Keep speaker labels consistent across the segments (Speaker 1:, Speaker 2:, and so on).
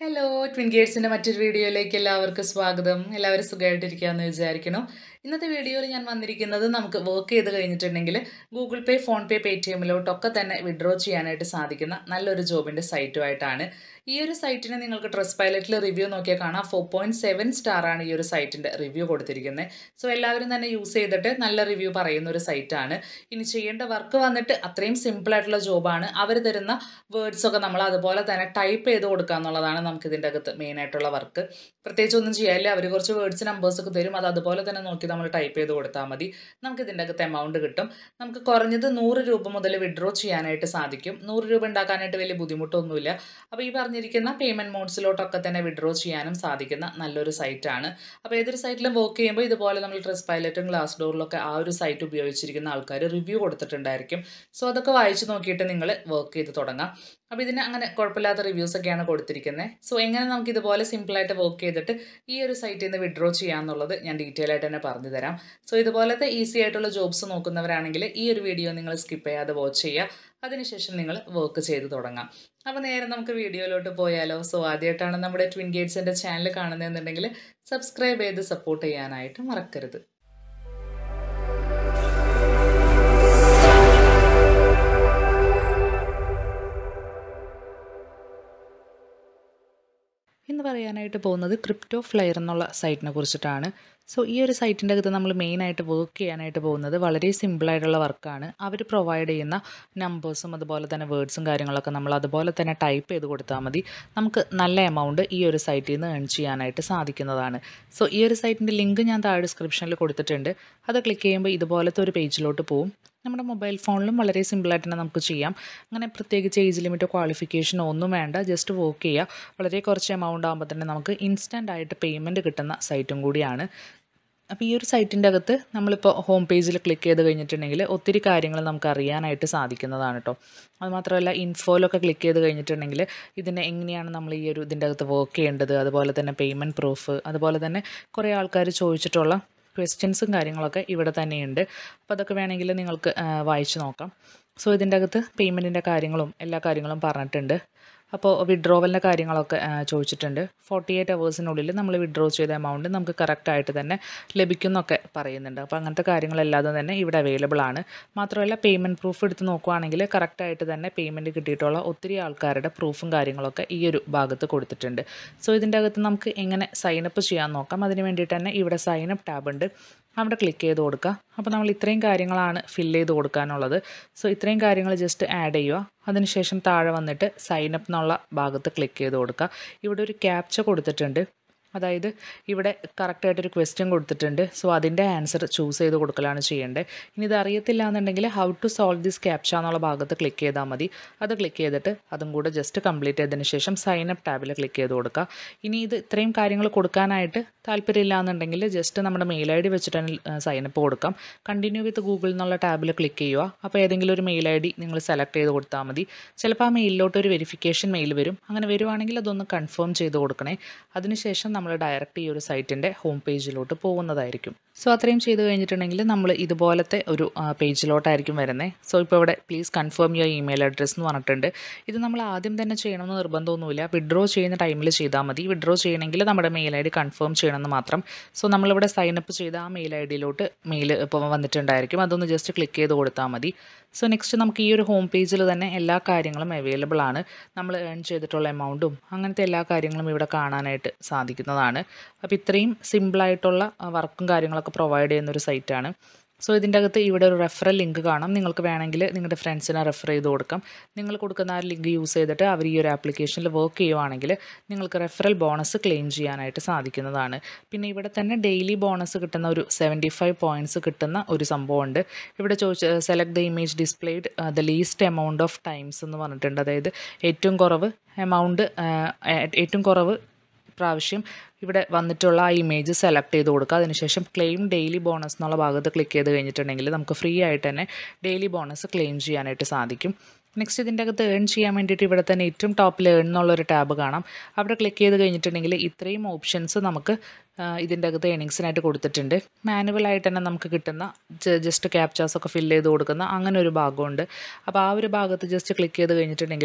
Speaker 1: hello twin ഗേറ്റ്സിൻ്റെ മറ്റൊരു വീഡിയോയിലേക്ക് എല്ലാവർക്കും സ്വാഗതം എല്ലാവരും സുഖമായിട്ടിരിക്കുകയെന്ന് വിചാരിക്കണം ഇന്നത്തെ വീഡിയോയിൽ ഞാൻ വന്നിരിക്കുന്നത് നമുക്ക് വർക്ക് ചെയ്ത് കഴിഞ്ഞിട്ടുണ്ടെങ്കിൽ ഗൂഗിൾ പേ ഫോൺ പേ പേ ടി എമ്മിലോട്ടൊക്കെ തന്നെ വിഡ്രോ ചെയ്യാനായിട്ട് സാധിക്കുന്ന നല്ലൊരു ജോബിൻ്റെ സൈറ്റുമായിട്ടാണ് ഈ ഒരു സൈറ്റിന് നിങ്ങൾക്ക് ട്രസ്റ്റ് പൈലറ്റിൽ റിവ്യൂ നോക്കിയാൽ കാണാം ഫോർ പോയിൻറ്റ് സെവൻ സ്റ്റാറാണ് ഈ ഒരു സൈറ്റിൻ്റെ റിവ്യൂ കൊടുത്തിരിക്കുന്നത് സോ എല്ലാവരും തന്നെ യൂസ് ചെയ്തിട്ട് നല്ല റിവ്യൂ പറയുന്ന ഒരു സൈറ്റാണ് ഇനി ചെയ്യേണ്ട വർക്ക് വന്നിട്ട് അത്രയും സിമ്പിളായിട്ടുള്ള ജോബാണ് അവർ തരുന്ന വേർഡ്സ് ഒക്കെ നമ്മൾ അതുപോലെ തന്നെ ടൈപ്പ് ചെയ്ത് കൊടുക്കുക എന്നുള്ളതാണ് നമുക്ക് ഇതിൻ്റെ അകത്ത് മെയിനായിട്ടുള്ള വർക്ക് പ്രത്യേകിച്ച് ഒന്നും ചെയ്യാനില്ല അവർ കുറച്ച് വേർഡ്സ് നമ്പേഴ്സ് ഒക്കെ തരും അത് അതുപോലെ തന്നെ നോക്കി നമ്മൾ ടൈപ്പ് ചെയ്ത് കൊടുത്താൽ മതി നമുക്ക് ഇതിൻ്റെ അകത്ത് എമൗണ്ട് കിട്ടും നമുക്ക് കുറഞ്ഞത് നൂറ് രൂപ മുതൽ വിഡ്രോ ചെയ്യാനായിട്ട് സാധിക്കും നൂറ് രൂപ ഉണ്ടാക്കാനായിട്ട് വലിയ ബുദ്ധിമുട്ടൊന്നുമില്ല അപ്പോൾ ഈ പറഞ്ഞിരിക്കുന്ന പേയ്മെൻറ്റ് മോഡ്സിലോട്ടൊക്കെ തന്നെ വിഡ്രോ ചെയ്യാനും സാധിക്കുന്ന നല്ലൊരു സൈറ്റാണ് അപ്പോൾ ഏതൊരു സൈറ്റിലും വർക്ക് ചെയ്യുമ്പോൾ ഇതുപോലെ നമ്മൾ ട്രസ് പൈലറ്റും ഗ്ലാസ് ഡോറിലൊക്കെ ആ ഒരു സൈറ്റ് ഉപയോഗിച്ചിരിക്കുന്ന ആൾക്കാർ റിവ്യൂ കൊടുത്തിട്ടുണ്ടായിരിക്കും സോ അതൊക്കെ വായിച്ച് നോക്കിയിട്ട് നിങ്ങൾ വർക്ക് ചെയ്ത് തുടങ്ങാം അപ്പോൾ ഇതിന് അങ്ങനെ കുഴപ്പമില്ലാത്ത റിവ്യൂസ് ഒക്കെയാണ് കൊടുത്തിരിക്കുന്നത് സോ എങ്ങനെ നമുക്ക് ഇതുപോലെ സിമ്പിളായിട്ട് വർക്ക് ചെയ്തിട്ട് ഈ ഒരു സൈറ്റിൽ നിന്ന് വിഡ്രോ ചെയ്യാമെന്നുള്ളത് ഞാൻ ഡീറ്റെയിൽ ആയിട്ട് തന്നെ പറഞ്ഞു തരാം സോ ഇതുപോലത്തെ ഈസി ആയിട്ടുള്ള ജോബ്സ് നോക്കുന്നവരാണെങ്കിൽ ഈ ഒരു വീഡിയോ നിങ്ങൾ സ്കിപ്പ് ചെയ്യാതെ വാച്ച് ചെയ്യുക അതിനുശേഷം നിങ്ങൾ വർക്ക് ചെയ്ത് തുടങ്ങാം അപ്പോൾ നേരെ നമുക്ക് വീഡിയോയിലോട്ട് പോയാലോ സോ ആദ്യമായിട്ടാണ് നമ്മുടെ ട്വിൻ ഗേറ്റ്സിൻ്റെ ചാനൽ കാണുന്നതെന്നുണ്ടെങ്കിൽ സബ്സ്ക്രൈബ് ചെയ്ത് സപ്പോർട്ട് ചെയ്യാനായിട്ട് മറക്കരുത് ഇന്ന് പറയാനായിട്ട് പോകുന്നത് ക്രിപ്റ്റോ ഫ്ലെയർ എന്നുള്ള സൈറ്റിനെ കുറിച്ചിട്ടാണ് സോ ഈ ഒരു സൈറ്റിൻ്റെ അകത്ത് നമ്മൾ മെയിനായിട്ട് വർക്ക് ചെയ്യാനായിട്ട് പോകുന്നത് വളരെ സിമ്പിളായിട്ടുള്ള വർക്കാണ് അവർ പ്രൊവൈഡ് ചെയ്യുന്ന നമ്പേഴ്സും അതുപോലെ തന്നെ വേർഡ്സും കാര്യങ്ങളൊക്കെ നമ്മൾ അതുപോലെ തന്നെ ടൈപ്പ് ചെയ്ത് കൊടുത്താൽ മതി നമുക്ക് നല്ല എമൗണ്ട് ഈ ഒരു സൈറ്റിൽ നിന്ന് ഏൺ ചെയ്യാനായിട്ട് സാധിക്കുന്നതാണ് സോ ഈ ഒരു സൈറ്റിൻ്റെ ലിങ്ക് ഞാൻ താഴെ ഡിസ്ക്രിപ്ഷനിൽ കൊടുത്തിട്ടുണ്ട് അത് ക്ലിക്ക് ചെയ്യുമ്പോൾ ഇതുപോലത്തെ ഒരു പേജിലോട്ട് പോകും നമ്മുടെ മൊബൈൽ ഫോണിലും വളരെ സിമ്പിളായിട്ട് തന്നെ നമുക്ക് ചെയ്യാം അങ്ങനെ പ്രത്യേകിച്ച് ഏജ് ലിമിറ്റോ ക്വാളിഫിക്കേഷനോ ഒന്നും വേണ്ട ജസ്റ്റ് വർക്ക് ചെയ്യുക വളരെ കുറച്ച് എമൗണ്ട് ആകുമ്പോൾ തന്നെ നമുക്ക് ഇൻസ്റ്റൻ്റ് ആയിട്ട് പേയ്മെൻറ്റ് കിട്ടുന്ന സൈറ്റും കൂടിയാണ് അപ്പോൾ ഈ ഒരു സൈറ്റിൻ്റെ അകത്ത് നമ്മളിപ്പോൾ ഹോം പേജിൽ ക്ലിക്ക് ചെയ്ത് കഴിഞ്ഞിട്ടുണ്ടെങ്കിൽ ഒത്തിരി കാര്യങ്ങൾ നമുക്ക് അറിയാനായിട്ട് സാധിക്കുന്നതാണ് കേട്ടോ അതുമാത്രമല്ല ഇൻഫോയിലൊക്കെ ക്ലിക്ക് ചെയ്ത് കഴിഞ്ഞിട്ടുണ്ടെങ്കിൽ ഇതിനെ എങ്ങനെയാണ് നമ്മൾ ഈ ഒരു ഇതിൻ്റെ അകത്ത് വർക്ക് ചെയ്യേണ്ടത് അതുപോലെ തന്നെ പേയ്മെൻറ്റ് പ്രൂഫ് അതുപോലെ തന്നെ കുറേ ആൾക്കാർ ചോദിച്ചിട്ടുള്ള ക്വസ്റ്റ്യൻസും കാര്യങ്ങളൊക്കെ ഇവിടെ തന്നെയുണ്ട് അപ്പോൾ അതൊക്കെ വേണമെങ്കിൽ നിങ്ങൾക്ക് വായിച്ച് നോക്കാം സോ ഇതിൻ്റെ അകത്ത് പേയ്മെൻറ്റിൻ്റെ കാര്യങ്ങളും എല്ലാ കാര്യങ്ങളും പറഞ്ഞിട്ടുണ്ട് അപ്പോൾ വിഡ്രോവലിൻ്റെ കാര്യങ്ങളൊക്കെ ചോദിച്ചിട്ടുണ്ട് ഫോർട്ടി എയ്റ്റ് അവേഴ്സിനുള്ളിൽ നമ്മൾ വിഡ്രോ ചെയ്ത എമൗണ്ട് നമുക്ക് കറക്റ്റായിട്ട് തന്നെ ലഭിക്കുന്നൊക്കെ പറയുന്നുണ്ട് അപ്പോൾ അങ്ങനത്തെ കാര്യങ്ങളെല്ലാതെ തന്നെ ഇവിടെ അവൈലബിൾ ആണ് മാത്രമല്ല പേയ്മെൻറ്റ് പ്രൂഫ് എടുത്ത് നോക്കുവാണെങ്കിൽ കറക്റ്റായിട്ട് തന്നെ പേയ്മെൻറ്റ് കിട്ടിയിട്ടുള്ള ഒത്തിരി ആൾക്കാരുടെ പ്രൂഫും കാര്യങ്ങളൊക്കെ ഈ ഒരു ഭാഗത്ത് കൊടുത്തിട്ടുണ്ട് സോ ഇതിൻ്റെ അകത്ത് നമുക്ക് എങ്ങനെ സൈനപ്പ് ചെയ്യാൻ നോക്കാം അതിന് വേണ്ടിയിട്ട് തന്നെ ഇവിടെ സൈനപ്പ് ടാബ് ഉണ്ട് അവിടെ ക്ലിക്ക് ചെയ്ത് കൊടുക്കുക അപ്പോൾ നമ്മൾ ഇത്രയും കാര്യങ്ങളാണ് ഫില്ല് ചെയ്ത് കൊടുക്കാനുള്ളത് സോ ഇത്രയും കാര്യങ്ങൾ ജസ്റ്റ് ആഡ് ചെയ്യുക അതിനുശേഷം താഴെ വന്നിട്ട് സൈനപ്പ് എന്നുള്ള ഭാഗത്ത് ക്ലിക്ക് ചെയ്ത് കൊടുക്കുക ഇവിടെ ഒരു ക്യാപ്ച കൊടുത്തിട്ടുണ്ട് അതായത് ഇവിടെ കറക്റ്റായിട്ടൊരു ക്വസ്റ്റ്യൻ കൊടുത്തിട്ടുണ്ട് സോ അതിൻ്റെ ആൻസർ ചൂസ് ചെയ്ത് കൊടുക്കലാണ് ചെയ്യേണ്ടത് ഇനി ഇത് അറിയത്തില്ല എന്നുണ്ടെങ്കിൽ how to solve this captcha എന്നുള്ള ഭാഗത്ത് ക്ലിക്ക് ചെയ്താൽ മതി അത് ക്ലിക്ക് ചെയ്തിട്ട് അതും കൂടെ ജസ്റ്റ് കംപ്ലീറ്റ് ചെയ്തതിന് ശേഷം സൈൻ അപ്പ് ടാബിൽ ക്ലിക്ക് ചെയ്ത് കൊടുക്കുക ഇനി ഇത് ഇത്രയും കാര്യങ്ങൾ കൊടുക്കാനായിട്ട് താല്പര്യമില്ല എന്നുണ്ടെങ്കിൽ ജസ്റ്റ് നമ്മുടെ മെയിൽ ഐ ഡി വെച്ചിട്ട് തന്നെ സൈൻ അപ്പ് കൊടുക്കാം കണ്ടിന്യൂ വിത്ത് ഗൂഗിൾ എന്നുള്ള ടാബിൽ ക്ലിക്ക് ചെയ്യുക അപ്പോൾ ഏതെങ്കിലും ഒരു മെയിൽ ഐ ഡി നിങ്ങൾ സെലക്ട് ചെയ്ത് കൊടുത്താൽ മതി ചിലപ്പോൾ ആ മെയിലിലോട്ട് ഒരു വെരിഫിക്കേഷൻ മെയിൽ വരും അങ്ങനെ വരുവാണെങ്കിൽ അതൊന്ന് കൺഫേം ചെയ്ത് കൊടുക്കണേ അതിനുശേഷം നമ്മൾ ഡയറക്റ്റ് ഈ ഒരു സൈറ്റിൻ്റെ ഹോം പേജിലോട്ട് പോകുന്നതായിരിക്കും സോ അത്രയും ചെയ്ത് കഴിഞ്ഞിട്ടുണ്ടെങ്കിൽ നമ്മൾ ഇതുപോലത്തെ ഒരു പേജിലോട്ടായിരിക്കും വരുന്നത് സോ ഇപ്പോൾ ഇവിടെ please confirm your email address എന്ന് പറഞ്ഞിട്ടുണ്ട് ഇത് നമ്മൾ ആദ്യം തന്നെ ചെയ്യണമെന്ന് നിർബന്ധമൊന്നുമില്ല വിഡ്രോ ചെയ്യുന്ന ടൈമിൽ ചെയ്താൽ മതി വിഡ്രോ ചെയ്യണമെങ്കിൽ നമ്മുടെ മെയിൽ ഐ ഡി കൺഫേം ചെയ്യണമെന്ന് മാത്രം സോ നമ്മളിവിടെ സൈനപ്പ് ചെയ്ത ആ മെയിൽ ഐ ഡിയിലോട്ട് മെയിൽ ഇപ്പോൾ വന്നിട്ടുണ്ടായിരിക്കും അതൊന്ന് ജസ്റ്റ് ക്ലിക്ക് ചെയ്ത് കൊടുത്താൽ മതി സോ നെക്സ്റ്റ് നമുക്ക് ഈ ഒരു ഹോം പേജിൽ തന്നെ എല്ലാ കാര്യങ്ങളും അവൈലബിൾ ആണ് നമ്മൾ ഏൺ ചെയ്തിട്ടുള്ള എമൗണ്ടും അങ്ങനത്തെ എല്ലാ കാര്യങ്ങളും ഇവിടെ കാണാനായിട്ട് സാധിക്കുന്നതാണ് അപ്പോൾ ഇത്രയും സിമ്പിളായിട്ടുള്ള വർക്കും കാര്യങ്ങളൊക്കെ പ്രൊവൈഡ് ചെയ്യുന്ന ഒരു സൈറ്റാണ് സോ ഇതിൻ്റെ അകത്ത് ഇവിടെ ഒരു റെഫറൽ ലിങ്ക് കാണാം നിങ്ങൾക്ക് വേണമെങ്കിൽ നിങ്ങളുടെ ഫ്രണ്ട്സിനെ റെഫർ ചെയ്ത് കൊടുക്കാം നിങ്ങൾ കൊടുക്കുന്ന ആ ലിങ്ക് യൂസ് ചെയ്തിട്ട് അവർ ഈ ഒരു ആപ്ലിക്കേഷനിൽ വർക്ക് ചെയ്യുവാണെങ്കിൽ നിങ്ങൾക്ക് റെഫറൽ ബോണസ് ക്ലെയിം ചെയ്യാനായിട്ട് സാധിക്കുന്നതാണ് പിന്നെ ഇവിടെ തന്നെ ഡെയിലി ബോണസ് കിട്ടുന്ന ഒരു സെവൻറ്റി ഫൈവ് പോയിൻറ്റ്സ് കിട്ടുന്ന ഒരു സംഭവമുണ്ട് ഇവിടെ ചോദിച്ച select the image displayed the least amount of times എന്ന് പറഞ്ഞിട്ടുണ്ട് അതായത് ഏറ്റവും കുറവ് എമൗണ്ട് ഏറ്റവും കുറവ് പ്രാവശ്യം ഇവിടെ വന്നിട്ടുള്ള ആ ഇമേജ് സെലക്ട് ചെയ്ത് കൊടുക്കുക അതിനുശേഷം ക്ലെയിം ഡെയിലി ബോണസ് എന്നുള്ള ഭാഗത്ത് ക്ലിക്ക് ചെയ്ത് കഴിഞ്ഞിട്ടുണ്ടെങ്കിൽ നമുക്ക് ഫ്രീ ആയിട്ട് തന്നെ ഡെയിലി ബോണസ് ക്ലെയിം ചെയ്യാനായിട്ട് സാധിക്കും നെക്സ്റ്റ് ഇതിൻ്റെ അകത്ത് ഏൺ ചെയ്യാൻ വേണ്ടിയിട്ട് ഇവിടെ തന്നെ ഏറ്റവും ടോപ്പിൽ ഏൺ എന്നുള്ളൊരു ടാബ് കാണാം അവിടെ ക്ലിക്ക് ചെയ്ത് കഴിഞ്ഞിട്ടുണ്ടെങ്കിൽ ഇത്രയും ഓപ്ഷൻസ് നമുക്ക് ഇതിൻ്റെ അകത്ത് ഏണിങ്സിനായിട്ട് കൊടുത്തിട്ടുണ്ട് മാനുവലായിട്ട് തന്നെ നമുക്ക് കിട്ടുന്ന ജസ്റ്റ് ക്യാപ്ചാസ് ഒക്കെ ഫില്ല് ചെയ്ത് കൊടുക്കുന്ന അങ്ങനെ ഒരു ഭാഗമുണ്ട് അപ്പോൾ ആ ഒരു ഭാഗത്ത് ജസ്റ്റ് ക്ലിക്ക് ചെയ്ത് കഴിഞ്ഞിട്ടുണ്ടെങ്കിൽ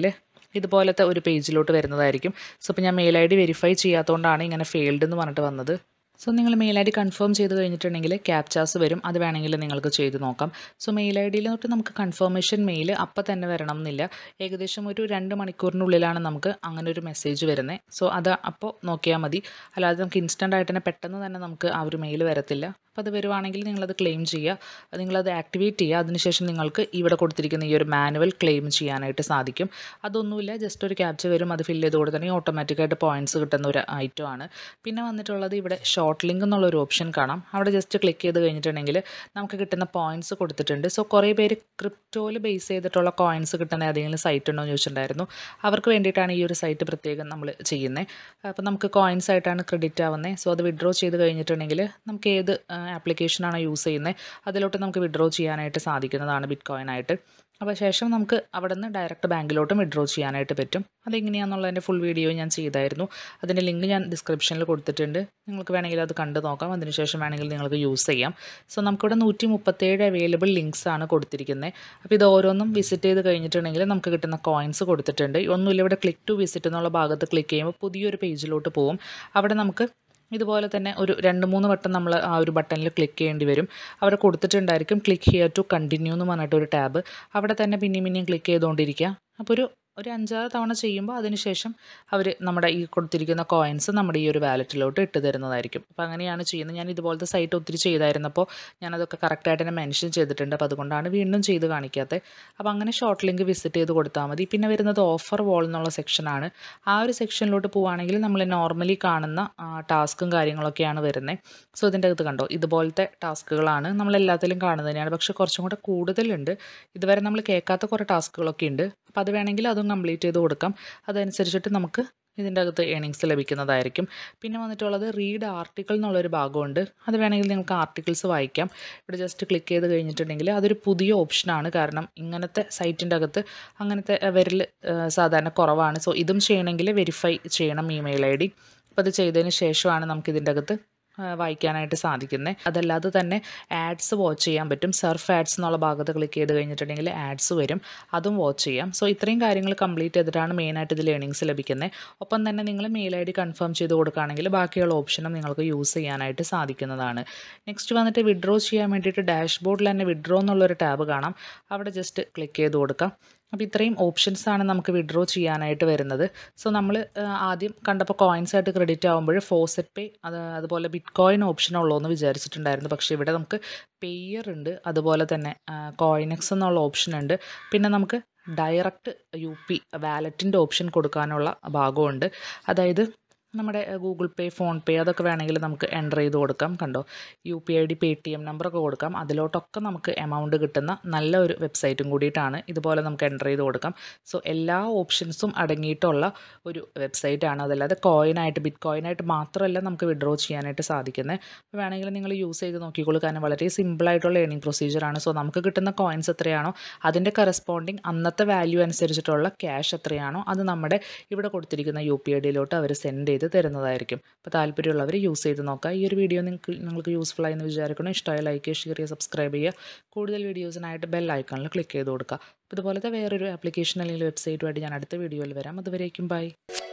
Speaker 1: ഇതുപോലത്തെ ഒരു പേജിലോട്ട് വരുന്നതായിരിക്കും സോ ഇപ്പോൾ ഞാൻ മെയിൽ ഐ ഡി വെരിഫൈ ചെയ്യാത്തതുകൊണ്ടാണ് ഇങ്ങനെ ഫെയിൽഡ് എന്ന് പറഞ്ഞിട്ട് വന്നത് സോ നിങ്ങൾ മെയിൽ ഐ ഡി കൺഫേം ചെയ്ത് കഴിഞ്ഞിട്ടുണ്ടെങ്കിൽ ക്യാപ്ചാസ് വരും അത് വേണമെങ്കിൽ നിങ്ങൾക്ക് ചെയ്ത് നോക്കാം സോ മെയിൽ ഐ ഡിയിൽ തൊട്ട് നമുക്ക് കൺഫർമേഷൻ മെയിൽ അപ്പം തന്നെ വരണം എന്നില്ല ഏകദേശം ഒരു രണ്ട് മണിക്കൂറിനുള്ളിലാണ് നമുക്ക് അങ്ങനെ ഒരു മെസ്സേജ് വരുന്നത് സോ അത് അപ്പോൾ നോക്കിയാൽ മതി അല്ലാതെ നമുക്ക് ഇൻസ്റ്റൻ്റ് ആയിട്ട് തന്നെ പെട്ടെന്ന് തന്നെ നമുക്ക് ആ ഒരു മെയിൽ വരത്തില്ല അപ്പോൾ അത് വരുവാണെങ്കിൽ നിങ്ങളത് ക്ലെയിം ചെയ്യുക നിങ്ങളത് ആക്ടിവേറ്റ് ചെയ്യുക അതിനുശേഷം നിങ്ങൾക്ക് ഇവിടെ കൊടുത്തിരിക്കുന്ന ഈ ഒരു മാനുവൽ ക്ലെയിം ചെയ്യാനായിട്ട് സാധിക്കും അതൊന്നുമില്ല ജസ്റ്റ് ഒരു ക്യാപ്ചർ വരും അത് ഫില്ല് ചെയ്ത് കൊടുത്തിട്ടുണ്ടെങ്കിൽ ഓട്ടോമാറ്റിക്കായിട്ട് പോയിൻറ്റ്സ് കിട്ടുന്ന ഒരു ഐറ്റം ആണ് പിന്നെ വന്നിട്ടുള്ളത് ഇവിടെ ഷോർട്ട് ലിങ്ക് എന്നുള്ള ഒരു ഓപ്ഷൻ കാണാം അവിടെ ജസ്റ്റ് ക്ലിക്ക് ചെയ്ത് കഴിഞ്ഞിട്ടുണ്ടെങ്കിൽ നമുക്ക് കിട്ടുന്ന പോയിൻറ്റ്സ് കൊടുത്തിട്ടുണ്ട് സോ കുറേ പേര് ക്രിപ്റ്റോയിൽ ബേസ് ചെയ്തിട്ടുള്ള കോയിൻസ് കിട്ടുന്ന ഏതെങ്കിലും സൈറ്റ് ഉണ്ടോ എന്ന് ചോദിച്ചിട്ടുണ്ടായിരുന്നു അവർക്ക് വേണ്ടിയിട്ടാണ് ഈ ഒരു സൈറ്റ് പ്രത്യേകം നമ്മൾ ചെയ്യുന്നത് അപ്പോൾ നമുക്ക് കോയിൻസ് ആയിട്ടാണ് ക്രെഡിറ്റ് ആവുന്നത് സോ അത് വിഡ്രോ ചെയ്ത് കഴിഞ്ഞിട്ടുണ്ടെങ്കിൽ നമുക്ക് ഏത് ആപ്ലിക്കേഷനാണോ യൂസ് ചെയ്യുന്നത് അതിലോട്ട് നമുക്ക് വിഡ്രോ ചെയ്യാനായിട്ട് സാധിക്കുന്നതാണ് ബിറ്റ് കോയിൻ ആയിട്ട് അപ്പോൾ ശേഷം നമുക്ക് അവിടെ നിന്ന് ഡയറക്റ്റ് ബാങ്കിലോട്ടും വിഡ്രോ ചെയ്യാനായിട്ട് പറ്റും അതെങ്ങനെയാണെന്നുള്ളതിൻ്റെ ഫുൾ വീഡിയോ ഞാൻ ചെയ്തായിരുന്നു അതിൻ്റെ ലിങ്ക് ഞാൻ ഡിസ്ക്രിപ്ഷനിൽ കൊടുത്തിട്ടുണ്ട് നിങ്ങൾക്ക് വേണമെങ്കിൽ അത് കണ്ടു നോക്കാം അതിനുശേഷം വേണമെങ്കിൽ നിങ്ങൾക്ക് യൂസ് ചെയ്യാം സോ നമുക്കിവിടെ നൂറ്റി മുപ്പത്തേഴ് അവൈലബിൾ ലിങ്ക്സ് ആണ് കൊടുത്തിരിക്കുന്നത് അപ്പോൾ ഇത് ഓരോന്നും വിസിറ്റ് ചെയ്ത് കഴിഞ്ഞിട്ടുണ്ടെങ്കിൽ നമുക്ക് കിട്ടുന്ന കോയിൻസ് കൊടുത്തിട്ടുണ്ട് ഒന്നുമില്ല ഇവിടെ ക്ലിക്ക് ടു വിസിറ്റ് എന്നുള്ള ഭാഗത്ത് ക്ലിക്ക് ചെയ്യുമ്പോൾ പുതിയൊരു പേജിലോട്ട് പോകും അവിടെ നമുക്ക് ഇതുപോലെ തന്നെ ഒരു രണ്ട് മൂന്ന് വട്ടം നമ്മൾ ആ ഒരു ബട്ടണിൽ ക്ലിക്ക് ചെയ്യേണ്ടി വരും അവിടെ കൊടുത്തിട്ടുണ്ടായിരിക്കും ക്ലിക്ക് ഹിയർ ടു കണ്ടിന്യൂ എന്ന് പറഞ്ഞിട്ട് ഒരു ടാബ് അവിടെ തന്നെ പിന്നെയും പിന്നെയും ക്ലിക്ക് ചെയ്തുകൊണ്ടിരിക്കുക അപ്പോൾ ഒരു ഒരു അഞ്ചാറ് തവണ ചെയ്യുമ്പോൾ അതിനുശേഷം അവർ നമ്മുടെ ഈ കൊടുത്തിരിക്കുന്ന കോയിൻസ് നമ്മുടെ ഈ ഒരു വാലറ്റിലോട്ട് ഇട്ട് തരുന്നതായിരിക്കും അപ്പോൾ അങ്ങനെയാണ് ചെയ്യുന്നത് ഞാൻ ഇതുപോലത്തെ സൈറ്റ് ഒത്തിരി ചെയ്തായിരുന്നപ്പോൾ ഞാനതൊക്കെ കറക്റ്റായിട്ട് തന്നെ മെൻഷൻ ചെയ്തിട്ടുണ്ട് അപ്പോൾ അതുകൊണ്ടാണ് വീണ്ടും ചെയ്ത് കാണിക്കാത്തത് അപ്പോൾ അങ്ങനെ ഷോർട്ട് ലിങ്ക് വിസിറ്റ് ചെയ്ത് കൊടുത്താൽ മതി പിന്നെ വരുന്നത് ഓഫർ വോൾ എന്നുള്ള സെക്ഷനാണ് ആ ഒരു സെക്ഷനിലോട്ട് പോവുകയാണെങ്കിൽ നമ്മൾ നോർമലി കാണുന്ന ടാസ്കും കാര്യങ്ങളൊക്കെയാണ് വരുന്നത് സോ ഇതിൻ്റെ അകത്ത് കണ്ടോ ഇതുപോലത്തെ ടാസ്കുകളാണ് നമ്മൾ എല്ലാത്തിലും കാണുന്നത് തന്നെയാണ് പക്ഷേ കുറച്ചും കൂടെ കൂടുതലുണ്ട് ഇതുവരെ നമ്മൾ കേൾക്കാത്ത കുറേ ടാസ്കുകളൊക്കെ ഉണ്ട് അപ്പോൾ അത് വേണമെങ്കിൽ അതും കംപ്ലീറ്റ് ചെയ്ത് കൊടുക്കാം അതനുസരിച്ചിട്ട് നമുക്ക് ഇതിൻ്റെ അകത്ത് ഏണിങ്സ് ലഭിക്കുന്നതായിരിക്കും പിന്നെ വന്നിട്ടുള്ളത് റീഡ് ആർട്ടിക്കിൾ എന്നുള്ളൊരു ഭാഗമുണ്ട് അത് വേണമെങ്കിൽ നിങ്ങൾക്ക് ആർട്ടിക്കിൾസ് വായിക്കാം ഇവിടെ ജസ്റ്റ് ക്ലിക്ക് ചെയ്ത് കഴിഞ്ഞിട്ടുണ്ടെങ്കിൽ അതൊരു പുതിയ ഓപ്ഷനാണ് കാരണം ഇങ്ങനത്തെ സൈറ്റിൻ്റെ അകത്ത് അങ്ങനത്തെ വരൽ സാധാരണ കുറവാണ് സോ ഇതും ചെയ്യണമെങ്കിൽ വെരിഫൈ ചെയ്യണം ഇമെയിൽ ഐ ഡി അപ്പോൾ അത് ചെയ്തതിന് ശേഷമാണ് നമുക്ക് ഇതിൻ്റെ അകത്ത് വായിക്കാനായിട്ട് സാധിക്കുന്നത് അതല്ലാതെ തന്നെ ആഡ്സ് വാച്ച് ചെയ്യാൻ പറ്റും സർഫ് ആഡ്സ് എന്നുള്ള ഭാഗത്ത് ക്ലിക്ക് ചെയ്ത് കഴിഞ്ഞിട്ടുണ്ടെങ്കിൽ ആഡ്സ് വരും അതും വാച്ച് ചെയ്യാം സോ ഇത്രയും കാര്യങ്ങൾ കംപ്ലീറ്റ് ചെയ്തിട്ടാണ് മെയിനായിട്ട് ഇതിൽ ഏണിങ്സ് ലഭിക്കുന്നത് ഒപ്പം തന്നെ നിങ്ങൾ മെയിൽ ഐ ഡി കൺഫേം ചെയ്ത് കൊടുക്കുകയാണെങ്കിൽ ബാക്കിയുള്ള ഓപ്ഷനും നിങ്ങൾക്ക് യൂസ് ചെയ്യാനായിട്ട് സാധിക്കുന്നതാണ് നെക്സ്റ്റ് വന്നിട്ട് വിഡ്രോ ചെയ്യാൻ വേണ്ടിയിട്ട് ഡാഷ്ബോർഡിൽ തന്നെ വിഡ്രോ എന്നുള്ളൊരു ടാബ് കാണാം അവിടെ ജസ്റ്റ് ക്ലിക്ക് ചെയ്ത് കൊടുക്കാം അപ്പോൾ ഇത്രയും ഓപ്ഷൻസ് ആണ് നമുക്ക് വിഡ്രോ ചെയ്യാനായിട്ട് വരുന്നത് സോ നമ്മൾ ആദ്യം കണ്ടപ്പോൾ കോയിൻസ് ആയിട്ട് ക്രെഡിറ്റ് ആകുമ്പോൾ ഫോസെറ്റ് പേ അത് അതുപോലെ ബിറ്റ് കോയിൻ ഓപ്ഷൻ ഉള്ളൂ എന്ന് വിചാരിച്ചിട്ടുണ്ടായിരുന്നു പക്ഷേ ഇവിടെ നമുക്ക് പേയർ ഉണ്ട് അതുപോലെ തന്നെ കോയിനെക്സ് എന്നുള്ള ഓപ്ഷൻ ഉണ്ട് പിന്നെ നമുക്ക് ഡയറക്റ്റ് യു പി വാലറ്റിൻ്റെ ഓപ്ഷൻ കൊടുക്കാനുള്ള ഭാഗമുണ്ട് അതായത് നമ്മുടെ ഗൂഗിൾ പേ ഫോൺ പേ അതൊക്കെ വേണമെങ്കിൽ നമുക്ക് എൻ്റർ ചെയ്ത് കൊടുക്കാം കണ്ടോ U P I D Paytm നമ്പറൊക്കെ കൊടുക്കാം അതിലോട്ടൊക്കെ നമുക്ക് എമൗണ്ട് കിട്ടുന്ന നല്ല ഒരു വെബ്സൈറ്റും കൂടിയിട്ടാണ് ഇതുപോലെ നമുക്ക് എൻ്റർ ചെയ്ത് കൊടുക്കാം സോ എല്ലാ ഓപ്ഷൻസും അടങ്ങിയിട്ടുള്ള ഒരു വെബ്സൈറ്റാണ് അതല്ലാതെ കോയിനായിട്ട് ബിറ്റ് കോയിനായിട്ട് മാത്രമല്ല നമുക്ക് വിഡ്രോ ചെയ്യാനായിട്ട് സാധിക്കുന്നത് അപ്പോൾ വേണമെങ്കിൽ നിങ്ങൾ യൂസ് ചെയ്ത് നോക്കിക്കോളൂ കാരണം വളരെ സിമ്പിളായിട്ടുള്ള ഏണിംഗ് പ്രൊസീജിയറാണ് സോ നമുക്ക് കിട്ടുന്ന കോയിൻസ് എത്രയാണോ അതിൻ്റെ കറസ്പോണ്ടിങ് അന്നത്തെ വാല്യൂ അനുസരിച്ചിട്ടുള്ള ക്യാഷ് എത്രയാണോ അത് നമ്മുടെ ഇവിടെ കൊടുത്തിരിക്കുന്ന യു പി ഐ ഡിയിലോട്ട് അവർ സെൻഡ് ചെയ്ത് തരുന്നതായിരിക്കും അപ്പോൾ താല്പര്യമുള്ളവർ യൂസ് ചെയ്ത് നോക്കുക ഈ ഒരു വീഡിയോ നിങ്ങൾക്ക് നിങ്ങൾക്ക് യൂസ്ഫുൾ ആയി എന്ന് വിചാരിക്കണം ഇഷ്ടമായ ലൈക്ക് ചെയ്യുക ഷെയർ ചെയ്യുക സബ്സ്ക്രൈബ് ചെയ്യുക കൂടുതൽ വീഡിയോസിനായിട്ട് ബെൽ ഐക്കണിൽ ക്ലിക്ക് ചെയ്ത് കൊടുക്കുക അപ്പോൾ ഇതുപോലത്തെ വേറൊരു ആപ്ലിക്കേഷൻ അല്ലെങ്കിൽ വെബ്സൈറ്റുമായിട്ട് ഞാൻ അടുത്ത വീഡിയോയിൽ വരാം അതുവരേക്കും ബൈ